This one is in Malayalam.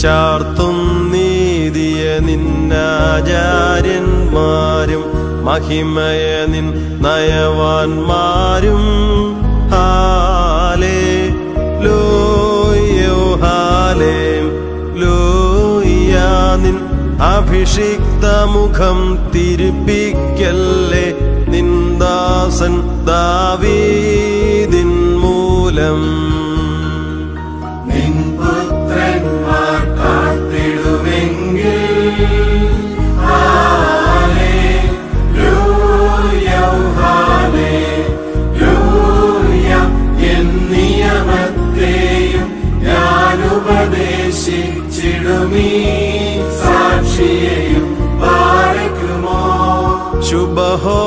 ചാർത്തും നീതിയ നിന്നാചാര്യന്മാരും മഹിമയ നിൻ നയവാന്മാരും ഹാലേ ലോയോ ഹാലേ ലോയ്യാ നിൻ അഭിഷിക്ത മുഖം തിരുപ്പിക്കല്ലേ നിന്ദാസൻ ദാവീദിൻ മൂലം നിൻ പുത്രന്മാർ കാത്തിടുമെങ്കിൽ ഹാലേലൂയ, ഹാലേലൂയ. എൻ നിയമത്തെയും ഞാൻ ഉപദേശിച്ചിടുമീ സാക്ഷിയെയും പാലിക്കുമോ ശുഭഹോ